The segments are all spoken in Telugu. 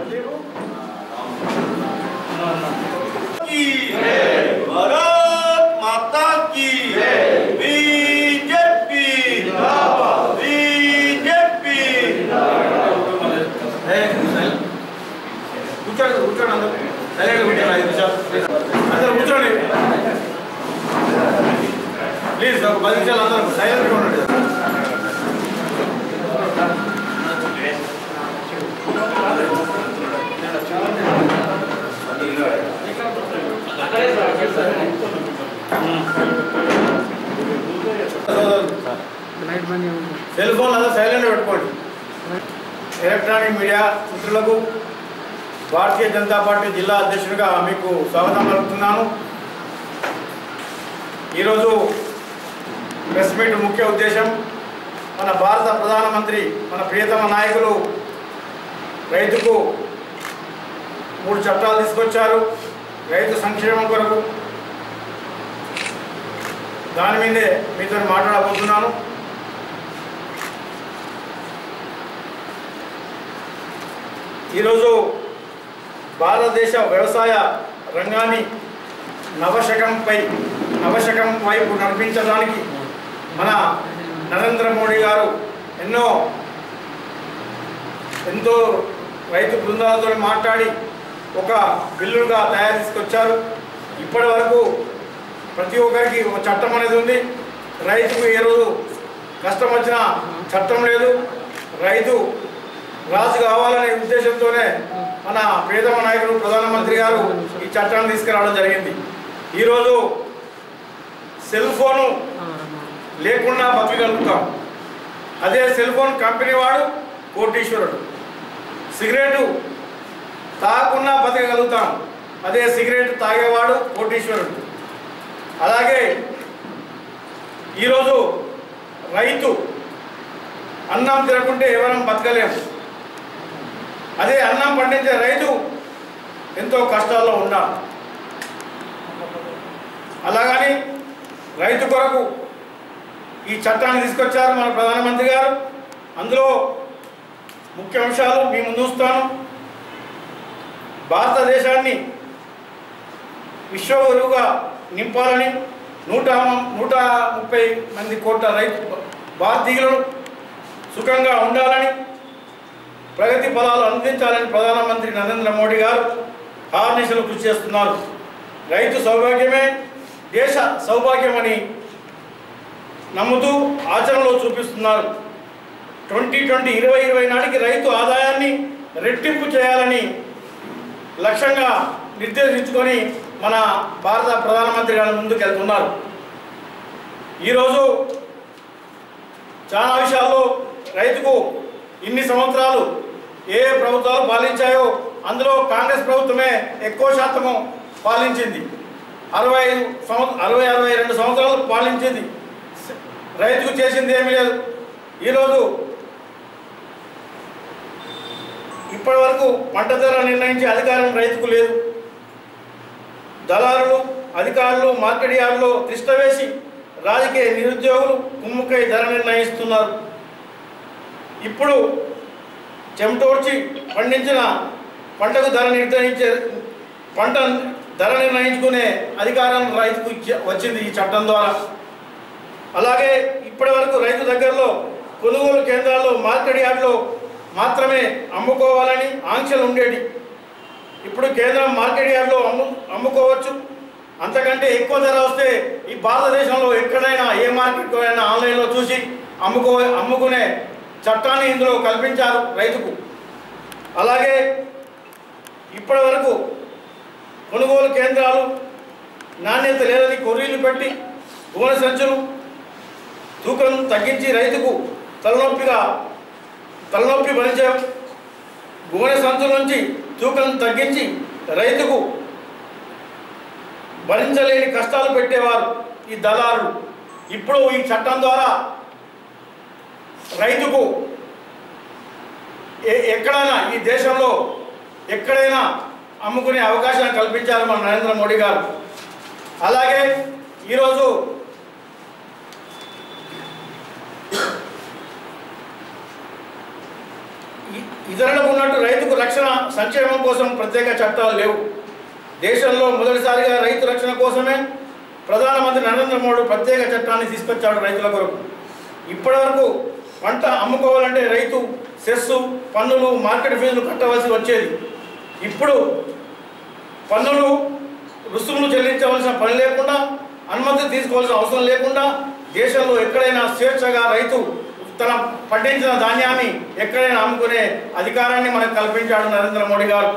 की भारत माता की बीजेपी बीजेपी కూర్చోండి కూర్చోండి అందరూ సైలెంట్ కూర్చోండి ఐదు నిమిషాలు అందరూ కూర్చోండి ప్లీజ్ ఒక పది నిమిషాలు అందరూ సైలెంట్గా ఉండండి సెల్ ఫోన్ అలా సైలెంట్ పెట్టుకోండి ఎలక్ట్రానిక్ మీడియా మిత్రులకు భారతీయ జనతా పార్టీ జిల్లా అధ్యక్షుడిగా మీకు స్వాగతం పలుకుతున్నాను ఈరోజు ప్రెస్ మీట్ ముఖ్య ఉద్దేశం మన భారత ప్రధానమంత్రి మన ప్రియతమ నాయకులు రైతుకు మూడు చట్టాలు తీసుకొచ్చారు రైతు సంక్షేమం కొరకు దాని మీదే మీతో మాట్లాడబోతున్నాను ఈరోజు భారతదేశ వ్యవసాయ రంగాన్ని నవశకంపై నవశకం వైపు నడిపించడానికి మన నరేంద్ర మోడీ గారు ఎన్నో ఎంతో రైతు బృందాలతో మాట్లాడి ఒక బిల్లుగా తయారు తీసుకొచ్చారు ఇప్పటి వరకు ప్రతి ఒక్కరికి ఒక చట్టం అనేది ఉంది రైతుకు ఏ రోజు కష్టం వచ్చినా చట్టం లేదు రైతు రాజు కావాలనే ఉద్దేశంతోనే మన ప్రియతమ నాయకుడు ప్రధానమంత్రి గారు ఈ చట్టాన్ని తీసుకురావడం జరిగింది ఈరోజు సెల్ ఫోను లేకుండా బతకగలుగుతాం అదే సెల్ ఫోన్ కంపెనీ వాడు కోటీశ్వరుడు సిగరెట్ తాగకుండా బతకగలుగుతాం అదే సిగరెట్ తాగేవాడు కోటీశ్వరుడు అలాగే ఈరోజు రైతు అన్నం తినకుంటే ఎవరం బతకలేము అదే అన్నం పండించే రైతు ఎంతో కష్టాల్లో ఉన్నాడు అలాగని రైతు కొరకు ఈ చట్టాన్ని తీసుకొచ్చారు మన ప్రధానమంత్రి గారు అందులో ముఖ్య అంశాలు మీ ముందు ఉంచుతాను భారతదేశాన్ని విశ్వగురువుగా నింపాలని నూట నూట ముప్పై మంది కోట్ల రైతు భారతీయులను సుఖంగా ఉండాలని ప్రగతి ఫలాలు అందించాలని ప్రధానమంత్రి నరేంద్ర మోడీ గారు ఆర్నిశలు కృషి చేస్తున్నారు రైతు సౌభాగ్యమే దేశ సౌభాగ్యమని నమ్ముతూ ఆచరణలో చూపిస్తున్నారు ట్వంటీ ట్వంటీ ఇరవై ఇరవై నాటికి రైతు ఆదాయాన్ని రెట్టింపు చేయాలని లక్ష్యంగా నిర్దేశించుకొని మన భారత ప్రధానమంత్రి గారు ముందుకు వెళ్తున్నారు ఈరోజు చాలా విషయాల్లో రైతుకు ఇన్ని సంవత్సరాలు ఏ ఏ ప్రభుత్వాలు పాలించాయో అందులో కాంగ్రెస్ ప్రభుత్వమే ఎక్కువ శాతము పాలించింది అరవై ఐదు సంవత్సరం అరవై అరవై రెండు సంవత్సరాలు పాలించింది రైతుకు చేసింది ఏమీ లేదు ఈరోజు ఇప్పటి వరకు పంట ధర నిర్ణయించే అధికారం రైతుకు లేదు దళారులు అధికారులు మార్కెట్ యార్డులో తిష్ట వేసి రాజకీయ నిరుద్యోగులు కుమ్ముకై ధర నిర్ణయిస్తున్నారు ఇప్పుడు చెమటోడ్చి పండించిన పంటకు ధర నిర్ణయించే పంట ధర నిర్ణయించుకునే అధికారం రైతుకు ఇచ్చ- వచ్చింది ఈ చట్టం ద్వారా అలాగే ఇప్పటి వరకు రైతు దగ్గరలో కొనుగోలు కేంద్రాల్లో మార్కెట్ యార్డులో మాత్రమే అమ్ముకోవాలని ఆంక్షలు ఉండేవి ఇప్పుడు కేంద్రం మార్కెట్ యార్డ్లో అమ్ము అమ్ముకోవచ్చు అంతకంటే ఎక్కువ ధర వస్తే ఈ భారతదేశంలో ఎక్కడైనా ఏ మార్కెట్ అయినా ఆన్లైన్లో చూసి అమ్ముకో అమ్ముకునే చట్టాన్ని ఇందులో కల్పించారు రైతుకు అలాగే ఇప్పటి వరకు కొనుగోలు కేంద్రాలు నాణ్యత లేదని కొర్రీలు పెట్టి గోనె సంచులు తూకం తగ్గించి రైతుకు తలనొప్పిగా తలనొప్పి భరించే గోనె సంచుల నుంచి తూకం తగ్గించి రైతుకు భరించలేని కష్టాలు పెట్టేవారు ఈ దళారులు ఇప్పుడు ఈ చట్టం ద్వారా రైతుకు ఎ- ఎక్కడైనా ఈ దేశంలో ఎక్కడైనా అమ్ముకునే అవకాశం కల్పించారు మన నరేంద్ర మోడీ గారు అలాగే ఈరోజు ఈ- ఈ ఇతరులకు ఉన్నట్టు రైతుకు రక్షణ సంక్షేమం కోసం ప్రత్యేక చట్టాలు లేవు దేశంలో మొదటిసారిగా రైతు రక్షణ కోసమే ప్రధానమంత్రి నరేంద్ర మోడీ ప్రత్యేక చట్టాన్ని తీసుకొచ్చాడు రైతుల కొరకు ఇప్పటివరకు పంట అమ్ముకోవాలంటే రైతు సెస్సు పన్నులు మార్కెట్ ఫీజులు కట్టవలసి వచ్చేది ఇప్పుడు పన్నులు రుసుములు చెల్లించవలసిన పని లేకుండా అనుమతి తీసుకోవాల్సిన అవసరం లేకుండా దేశంలో ఎక్కడైనా స్వేచ్ఛగా రైతు తన పండించిన ధాన్యాన్ని ఎక్కడైనా అమ్ముకునే అధికారాన్ని మనకు కల్పించాడు నరేంద్ర మోడీ గారు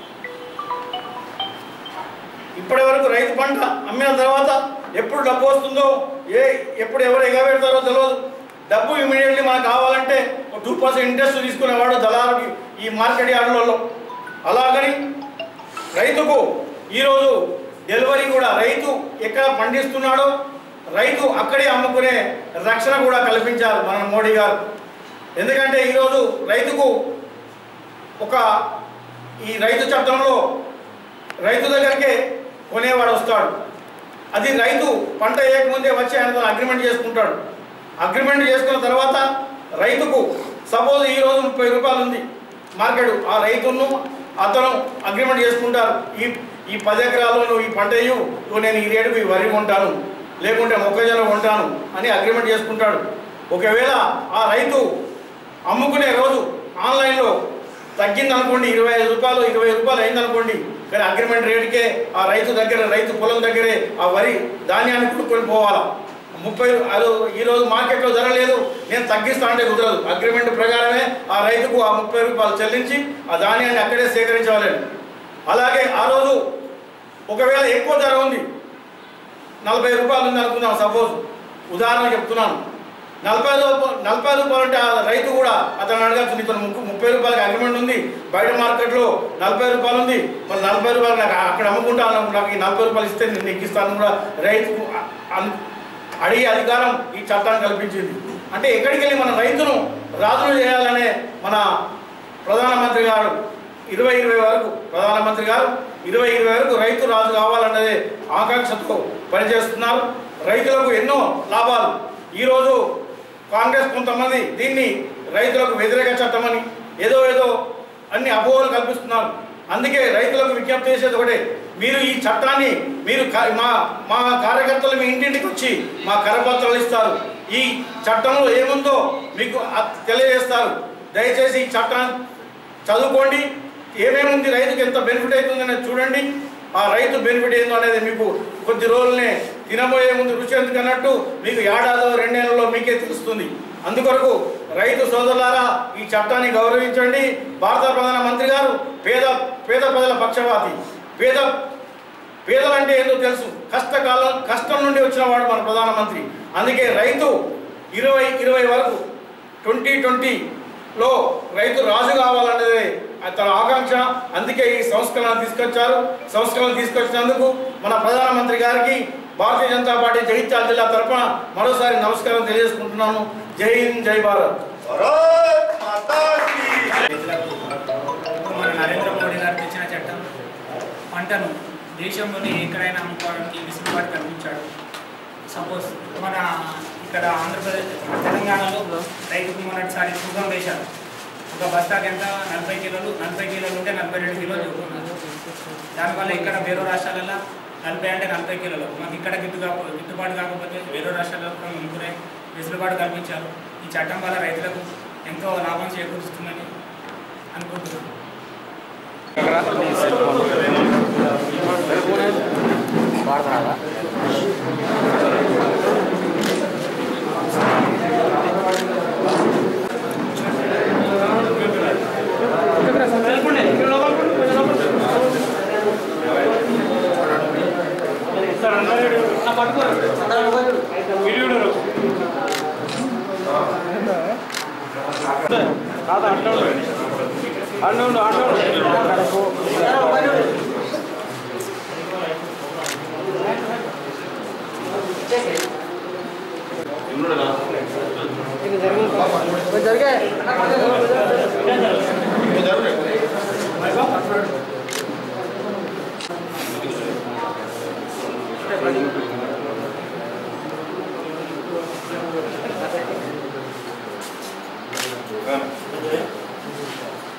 ఇప్పటి వరకు రైతు పంట అమ్మిన తర్వాత ఎప్పుడు డబ్బు వస్తుందో ఏ ఎప్పుడు ఎవరు ఎగబెడతారో తెలియదు డబ్బు ఇమీడియట్లీ మనకు కావాలంటే టూ పర్సెంట్ ఇంట్రెస్ట్ తీసుకునేవాడు దళారుకి ఈ మార్కెట్ యార్డులలో అలాగని రైతుకు ఈరోజు డెలివరీ కూడా రైతు ఎక్కడ పండిస్తున్నాడో రైతు అక్కడే అమ్ముకునే రక్షణ కూడా కల్పించారు మన మోడీ గారు ఎందుకంటే ఈరోజు రైతుకు ఒక ఈ రైతు చట్టంలో రైతు దగ్గరికే కొనేవాడు వస్తాడు అది రైతు పంట వేయకముందే వచ్చి ఆయనతో అగ్రిమెంట్ చేసుకుంటాడు అగ్రిమెంట్ చేసుకున్న తర్వాత రైతుకు సపోజ్ ఈ రోజు ముప్పై రూపాయలు ఉంది మార్కెట్ ఆ రైతును అతను అగ్రిమెంట్ చేసుకుంటారు ఈ ఈ పది ఎకరాల్లో నువ్వు ఈ పంట వేయు నువ్వు నేను ఈ రేటుకు ఈ వరి కొంటాను లేకుంటే మొక్కజొన్న కొంటాను అని అగ్రిమెంట్ చేసుకుంటాడు ఒకవేళ ఆ రైతు అమ్ముకునే రోజు ఆన్లైన్లో తగ్గింది అనుకోండి ఇరవై ఐదు రూపాయలు ఇరవై రూపాయలు అయింది అనుకోండి కానీ అగ్రిమెంట్ రేటుకే ఆ రైతు దగ్గర రైతు పొలం దగ్గరే ఆ వరి ధాన్యాన్ని కొనుక్కొని పోవాలా ముప్పై అది ఈరోజు మార్కెట్లో ధర లేదు నేను తగ్గిస్తా అంటే కుదరదు అగ్రిమెంట్ ప్రకారమే ఆ రైతుకు ఆ ముప్పై రూపాయలు చెల్లించి ఆ ధాన్యాన్ని అక్కడే సేకరించవాలని అలాగే ఆ రోజు ఒకవేళ ఎక్కువ ధర ఉంది నలభై రూపాయలు ఉంది అనుకుందాం సపోజ్ ఉదాహరణ చెప్తున్నాను నలభై రూపాయలు నలభై రూపాయలు అంటే ఆ రైతు కూడా అతను అడగచ్చు నీకు ముక్కు ముప్పై రూపాయలకి అగ్రిమెంట్ ఉంది బయట మార్కెట్లో నలభై రూపాయలు ఉంది మరి నలభై రూపాయలు నాకు అక్కడ అమ్ముకుంటాను నాకు ఈ నలభై రూపాయలు ఇస్తే నేను నీకు ఇస్తాను కూడా రైతుకు అ- అన్- అడిగే అధికారం ఈ చట్టాన్ని కల్పించింది అంటే ఎక్కడికి వెళ్ళి మన రైతును రాజును చేయాలనే మన ప్రధానమంత్రి గారు ఇరవై ఇరవై వరకు ప్రధానమంత్రి గారు ఇరవై ఇరవై వరకు రైతు రాజు కావాలన్నదే ఆకాంక్షతో పనిచేస్తున్నారు రైతులకు ఎన్నో లాభాలు ఈరోజు కాంగ్రెస్ కొంతమంది దీన్ని రైతులకు వ్యతిరేక చట్టమని ఏదో ఏదో అన్ని అపోహలు కల్పిస్తున్నారు అందుకే రైతులకు విజ్ఞప్తి చేసేది ఒకటే మీరు ఈ చట్టాన్ని మీరు క- మా మా కార్యకర్తలు మీ ఇంటింటికి వచ్చి మా కరపత్రాలు ఇస్తారు ఈ చట్టంలో ఏముందో మీకు అ- తెలియజేస్తారు దయచేసి ఈ చట్టాన్ని చదువుకోండి ఏమేమి ఉంది రైతుకి ఎంత బెనిఫిట్ అవుతుంది అనేది చూడండి ఆ రైతు బెనిఫిట్ ఏందో అనేది మీకు కొద్ది రోజులనే తినబోయే ముందు రుచి ఎందుకు అన్నట్టు మీకు ఏడాదో రెండేళ్లలో మీకే తెలుస్తుంది అందుకొరకు రైతు సోదరులారా ఈ చట్టాన్ని గౌరవించండి భారత ప్రధానమంత్రి గారు పేద పేద ప్రజల పక్షపాతి పేద పేదలంటే ఏందో తెలుసు కష్టకాలం కష్టం నుండి వచ్చిన వాడు మన ప్రధానమంత్రి అందుకే రైతు ఇరవై ఇరవై వరకు ట్వంటీ ట్వంటీలో రైతు రాజు కావాలన్నదే తన ఆకాంక్ష అందుకే ఈ సంస్కరణ తీసుకొచ్చారు సంస్కరణ తీసుకొచ్చినందుకు మన ప్రధానమంత్రి గారికి భారతీయ జనతా పార్టీ జగిత్యాల జిల్లా తరఫున మరోసారి నమస్కారం తెలియజేసుకుంటున్నాను జై హింద్ జై భారత్ భారత్ మాతా కీ రైతులకు ఇప్పుడు మన నరేంద్ర మోడీ గారు తెచ్చిన చట్టం పంటను దేశంలోనే ఎక్కడైనా అమ్ముకోవడానికి వెసులుబాటు కల్పించాడు సపోజ్ మన ఇక్కడ ఆంధ్రప్రదేశ్ తెలంగాణలో రైతుకు మొన్నటిసారి తూకం వేశారు ఒక బస్తాకి ఎంత నలభై కిలోలు నలభై కిలోలు ఉంటే నలభై రెండు కిలోలు చెబుతున్నారు దానివల్ల ఇక్కడ వేరే రాష్ట్రాలలో నలభై అంటే నలభై కిలోలు మాకు ఇక్కడ గిట్టు కాక గిట్టుబాటు కాకపోతే వేరే రాష్ట్రాల్లో కూడా ముందుకునే వెసులుబాటు కల్పించారు ఈ చట్టం వల్ల రైతులకు ఎంతో లాభం చేకూరుస్తుందని అనుకుంటున్నాను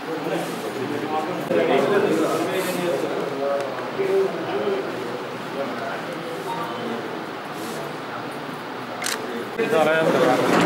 ఇది అలాగే ఉంటుంది